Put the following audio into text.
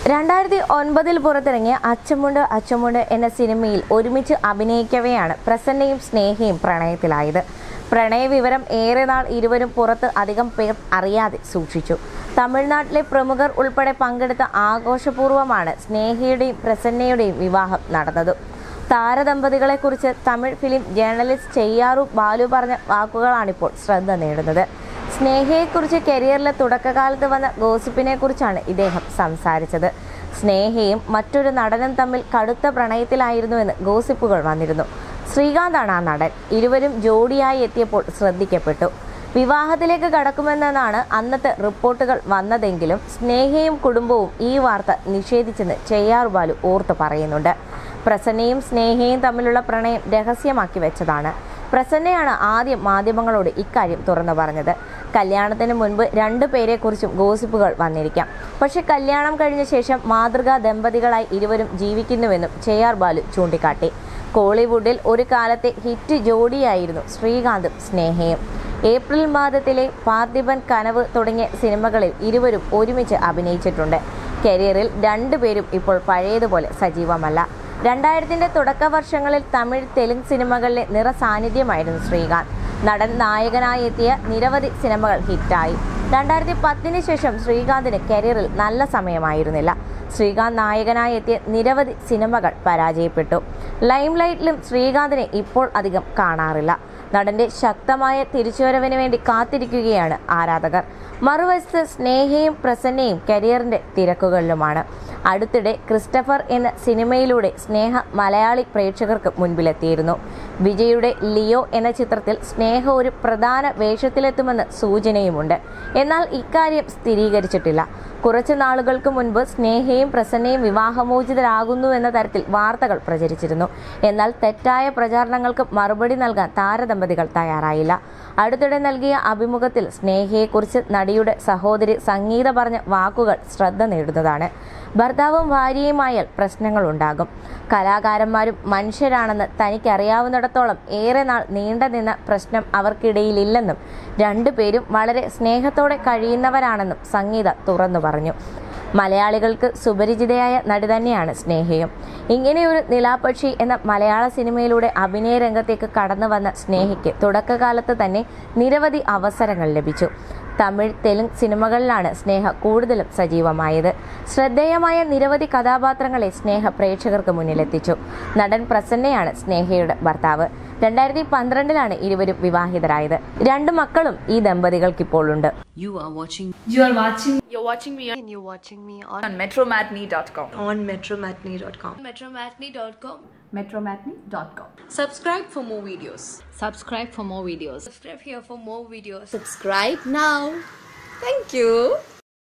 രണ്ടായിരത്തി ഒൻപതിൽ പുറത്തിറങ്ങിയ അച്ചമുണ്ട് അച്ചമുണ്ട് എന്ന സിനിമയിൽ ഒരുമിച്ച് അഭിനയിക്കവെയാണ് പ്രസന്നയും സ്നേഹയും പ്രണയത്തിലായത് പ്രണയ വിവരം ഏറെ നാൾ ഇരുവരും പുറത്ത് അധികം പേർ അറിയാതെ സൂക്ഷിച്ചു തമിഴ്നാട്ടിലെ പ്രമുഖർ ഉൾപ്പെടെ പങ്കെടുത്ത ആഘോഷപൂർവ്വമാണ് സ്നേഹയുടെയും പ്രസന്നയുടെയും വിവാഹം നടന്നത് താരദമ്പതികളെക്കുറിച്ച് തമിഴ് ഫിലിം ജേർണലിസ്റ്റ് ചെയ്യാറു ബാലു പറഞ്ഞ വാക്കുകളാണിപ്പോൾ ശ്രദ്ധ നേടുന്നത് സ്നേഹയെക്കുറിച്ച് കരിയറിലെ തുടക്കകാലത്ത് വന്ന ഗോസിപ്പിനെ കുറിച്ചാണ് ഇദ്ദേഹം സംസാരിച്ചത് സ്നേഹയും മറ്റൊരു നടനും തമ്മിൽ കടുത്ത പ്രണയത്തിലായിരുന്നുവെന്ന് ഗോസിപ്പുകൾ വന്നിരുന്നു ശ്രീകാന്താണ് ആ നടൻ ഇരുവരും ജോഡിയായി എത്തിയപ്പോൾ ശ്രദ്ധിക്കപ്പെട്ടു വിവാഹത്തിലേക്ക് കടക്കുമെന്നാണ് അന്നത്തെ റിപ്പോർട്ടുകൾ വന്നതെങ്കിലും സ്നേഹയും കുടുംബവും ഈ വാർത്ത നിഷേധിച്ചെന്ന് ചെയ്യാർ ബാലു ഓർത്തു പറയുന്നുണ്ട് പ്രസന്നയും സ്നേഹയും തമ്മിലുള്ള പ്രണയം രഹസ്യമാക്കി വെച്ചതാണ് പ്രസന്നയാണ് ആദ്യം മാധ്യമങ്ങളോട് ഇക്കാര്യം തുറന്നു പറഞ്ഞത് കല്യാണത്തിന് മുൻപ് രണ്ടു പേരെക്കുറിച്ചും ഗോസിപ്പുകൾ വന്നിരിക്കാം പക്ഷെ കല്യാണം കഴിഞ്ഞ ശേഷം മാതൃകാ ദമ്പതികളായി ഇരുവരും ജീവിക്കുന്നുവെന്നും ചെയ്യാർ ബാലു ചൂണ്ടിക്കാട്ടി കോളിവുഡിൽ ഒരു കാലത്തെ ഹിറ്റ് ജോഡിയായിരുന്നു ശ്രീകാന്തും സ്നേഹയും ഏപ്രിൽ മാസത്തിലെ പാർത്ഥിപൻ കനവ് തുടങ്ങിയ സിനിമകളിൽ ഇരുവരും ഒരുമിച്ച് അഭിനയിച്ചിട്ടുണ്ട് കരിയറിൽ രണ്ടുപേരും ഇപ്പോൾ പഴയതുപോലെ സജീവമല്ല രണ്ടായിരത്തിന്റെ തുടക്ക വർഷങ്ങളിൽ തമിഴ് തെലുങ്ക് സിനിമകളിലെ നിറ സാന്നിധ്യമായിരുന്നു ശ്രീകാന്ത് നടൻ നായകനായി എത്തിയ നിരവധി സിനിമകൾ ഹിറ്റായി രണ്ടായിരത്തി പത്തിന് ശേഷം ശ്രീകാന്തിന് കരിയറിൽ നല്ല സമയമായിരുന്നില്ല ശ്രീകാന്ത് നായകനായി എത്തിയ നിരവധി സിനിമകൾ പരാജയപ്പെട്ടു ലൈം ലൈറ്റിലും ശ്രീകാന്തിനെ ഇപ്പോൾ അധികം കാണാറില്ല നടന്റെ ശക്തമായ തിരിച്ചുവരവിന് വേണ്ടി കാത്തിരിക്കുകയാണ് ആരാധകർ മറുവശത്ത് സ്നേഹയും പ്രസന്നയും കരിയറിന്റെ തിരക്കുകളിലുമാണ് അടുത്തിടെ ക്രിസ്റ്റഫർ എന്ന സിനിമയിലൂടെ സ്നേഹ മലയാളി പ്രേക്ഷകർക്ക് മുൻപിലെത്തിയിരുന്നു വിജയുടെ ലിയോ എന്ന ചിത്രത്തിൽ സ്നേഹ ഒരു പ്രധാന വേഷത്തിലെത്തുമെന്ന് സൂചനയുമുണ്ട് എന്നാൽ ഇക്കാര്യം സ്ഥിരീകരിച്ചിട്ടില്ല കുറച്ചു നാളുകൾക്ക് മുൻപ് സ്നേഹയും പ്രസന്നയും വിവാഹമോചിതരാകുന്നു എന്ന തരത്തിൽ വാർത്തകൾ പ്രചരിച്ചിരുന്നു എന്നാൽ തെറ്റായ പ്രചാരണങ്ങൾക്ക് മറുപടി നൽകാൻ താരദമ്പതികൾ തയ്യാറായില്ല അടുത്തിടെ നൽകിയ അഭിമുഖത്തിൽ സ്നേഹയെക്കുറിച്ച് നടിയുടെ സഹോദരി സംഗീത പറഞ്ഞ വാക്കുകൾ ശ്രദ്ധ നേടുന്നതാണ് ഭർത്താവും ഭാര്യയുമായാൽ പ്രശ്നങ്ങളുണ്ടാകും കലാകാരന്മാരും മനുഷ്യരാണെന്ന് തനിക്കറിയാവുന്നിടത്തോളം ഏറെ നാൾ നീണ്ടുനിന്ന പ്രശ്നം അവർക്കിടയിലില്ലെന്നും രണ്ടുപേരും വളരെ സ്നേഹത്തോടെ കഴിയുന്നവരാണെന്നും സംഗീത തുറന്നു പറഞ്ഞു മലയാളികൾക്ക് സുപരിചിതയായ നടി തന്നെയാണ് സ്നേഹയും ഇങ്ങനെയൊരു നിലാപക്ഷി എന്ന മലയാള സിനിമയിലൂടെ അഭിനയ രംഗത്തേക്ക് കടന്നു വന്ന സ്നേഹയ്ക്ക് തുടക്കകാലത്ത് തന്നെ നിരവധി അവസരങ്ങൾ ലഭിച്ചു തമിഴ് തെലുങ്ക് സിനിമകളിലാണ് സ്നേഹ കൂടുതലും സജീവമായത് ശ്രദ്ധേയമായ നിരവധി കഥാപാത്രങ്ങളെ സ്നേഹ പ്രേക്ഷകർക്ക് മുന്നിലെത്തിച്ചു നടൻ പ്രസന്നയാണ് സ്നേഹയുടെ ഭർത്താവ് രണ്ടായിരത്തി പന്ത്രണ്ടിലാണ് ഇരുവരും വിവാഹിതരായത് രണ്ട് മക്കളും ഈ ദമ്പതികൾക്കിപ്പോൾ ഉണ്ട് You are watching You are watching You're watching me and you're watching me on, on metromatney.com. on metromatney.com. Metromatney.com. metromatney.com. Subscribe for more videos. Subscribe for more videos. Subscribe here for more videos. Subscribe now. Thank you.